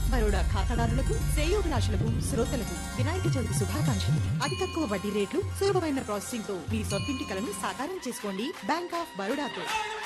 of Baroda ఖాతాదారులకు శ్రేయోభిలాషులకు శ్రోతలకు వినాయక చవితి శుభాకాంక్షలు అతి తక్కువ వడ్డీ రేట్లు సులభమైన ప్రాసెసింగ్ తో మీ సొంతింటి కలను సాకారం చేసుకోండి బ్యాంక్ ఆఫ్ బరోడాతో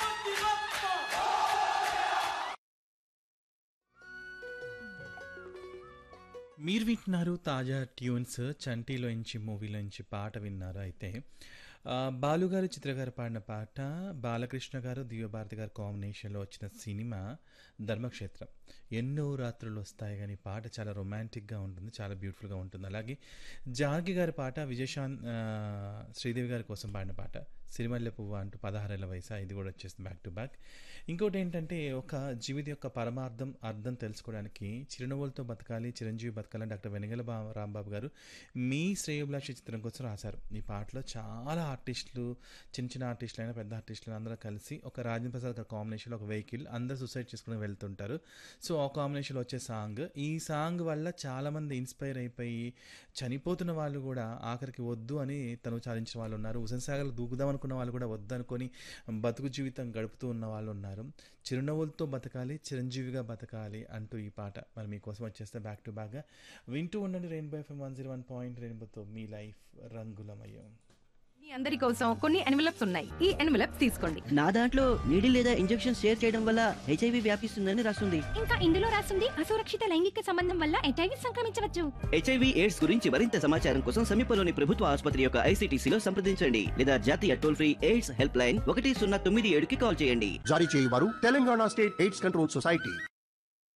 మీరు వింటున్నారు తాజా ట్యూన్స్ చంటీలోంచి మూవీలోంచి పాట విన్నారు అయితే ఆ, బాలుగారు చిత్రగారు పాడిన పాట బాలకృష్ణ గారు దివ్యభారతి గారు కాంబినేషన్లో వచ్చిన సినిమా ధర్మక్షేత్రం ఎన్నో రాత్రులు వస్తాయి కానీ పాట చాలా రొమాంటిక్గా ఉంటుంది చాలా బ్యూటిఫుల్గా ఉంటుంది అలాగే జానకి గారి పాట విజయశాంత్ ఆ, శ్రీదేవి గారి కోసం పాడిన పాట సిరిమల్లె పువ్వు అంటూ పదహారేళ్ల వయసు ఇది కూడా వచ్చేస్తుంది బ్యాక్ టు బ్యాక్ ఇంకోటి ఏంటంటే ఒక జీవిత యొక్క పరమార్థం అర్థం తెలుసుకోవడానికి చిరునవ్వులతో బతకాలి చిరంజీవి బతకాలని డాక్టర్ వెనగల బా రాంబాబు గారు మీ శ్రేయోభిలాషి చిత్రం కోసం రాశారు ఈ పాటలో చాలా ఆర్టిస్టులు చిన్న చిన్న ఆర్టిస్టులు అయినా పెద్ద ఆర్టిస్టులు అందరూ కలిసి ఒక రాజేంద్ర ప్రసాద్ గారి కాంబినేషన్లో ఒక వెహికల్ అందరూ సూసైడ్ చేసుకుని వెళ్తుంటారు సో ఆ కాంబినేషన్లో వచ్చే సాంగ్ ఈ సాంగ్ వల్ల చాలామంది ఇన్స్పైర్ అయిపోయి చనిపోతున్న వాళ్ళు కూడా ఆఖరికి వద్దు అని తను చాలించిన వాళ్ళు ఉన్నారు హుసేన్ సాగర్లో దూకుదాం అనుకున్న వాళ్ళు కూడా వద్దు అనుకొని బతుకు జీవితం గడుపుతూ ఉన్న వాళ్ళు ఉన్నారు చిరునవ్వులతో బతకాలి చిరంజీవిగా బతకాలి అంటూ ఈ పాట మరి మీకోసం వచ్చేస్తే బ్యాక్ టు బ్యాక్గా వింటూ ఉండండి Rainbow FM one zero one point రెయిన్బోతో మీ లైఫ్ రంగులమయం మీ అందరి కోసం కొన్ని ఎన్వలప్స్ ఉన్నాయి ఈ ఎన్వలప్స్ తీసుకోండి నా దాంట్లో నీడిల్ లేదా ఇంజెక్షన్ షేర్ చేయడం వల్ల హెచ్ఐవి వ్యాపిస్తుందని రాస్తుంది ఇంకా ఇందులో రాసింది అసురక్షిత లైంగిక సంబంధం వల్ల హెచ్ఐవి సంక్రమించవచ్చు హెచ్ఐవి ఎయిడ్స్ గురించి మరింత సమాచారం కోసం సమీపంలోని ప్రభుత్వ ఆసుపత్రి యొక్క ఐసీటీసీలో సంప్రదించండి లేదా జాతీయ toll free AIDS helpline ఒకటి సున్నా తొమ్మిది ఏడుకి కాల్ చేయండి జారీ చేయువారు Telangana state AIDS control society